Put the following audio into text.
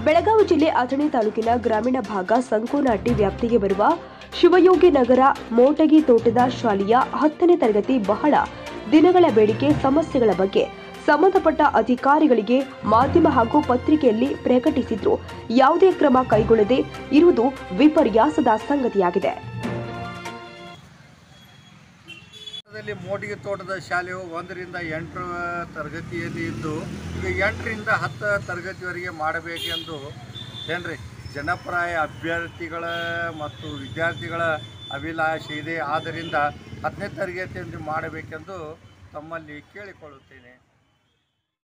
ಬೆಳಗಾವಿ ಜಿಲ್ಲೆ ಅಥಣಿ ತಾಲೂಕಿನ ಗ್ರಾಮೀಣ ಭಾಗ ಸಂಕೋನಹಟ್ಟಿ ವ್ಯಾಪ್ತಿಗೆ ಬರುವ ಶಿವಯೋಗಿ ನಗರ ಮೋಟಗಿ ತೋಟದ ಶಾಲೆಯ ಹತ್ತನೇ ತರಗತಿ ಬಹಳ ದಿನಗಳ ಬೇಡಿಕೆ ಸಮಸ್ಯೆಗಳ ಬಗ್ಗೆ ಸಂಬಂಧಪಟ್ಟ ಅಧಿಕಾರಿಗಳಿಗೆ ಮಾಧ್ಯಮ ಹಾಗೂ ಪತ್ರಿಕೆಯಲ್ಲಿ ಪ್ರಕಟಿಸಿದ್ರು ಯಾವುದೇ ಕ್ರಮ ಕೈಗೊಳ್ಳದೆ ಇರುವುದು ವಿಪರ್ಯಾಸದ ಸಂಗತಿಯಾಗಿದೆ ದಲ್ಲಿ ಮೋಟಿಗೆ ತೋಟದ ಶಾಲೆಯು ಒಂದರಿಂದ ಎಂಟರ ತರಗತಿಯಲ್ಲಿ ಇದ್ದು ಈಗ ಎಂಟರಿಂದ ಹತ್ತು ತರಗತಿವರೆಗೆ ಮಾಡಬೇಕೆಂದು ಏನ್ರಿ ಜನಪ್ರಾಯ ಅಭ್ಯರ್ಥಿಗಳ ಮತ್ತು ವಿದ್ಯಾರ್ಥಿಗಳ ಅಭಿಲಾಷೆ ಇದೆ ಆದ್ದರಿಂದ ಹತ್ತನೇ ತರಗತಿಯಲ್ಲಿ ಮಾಡಬೇಕೆಂದು ತಮ್ಮಲ್ಲಿ ಕೇಳಿಕೊಳ್ಳುತ್ತೇನೆ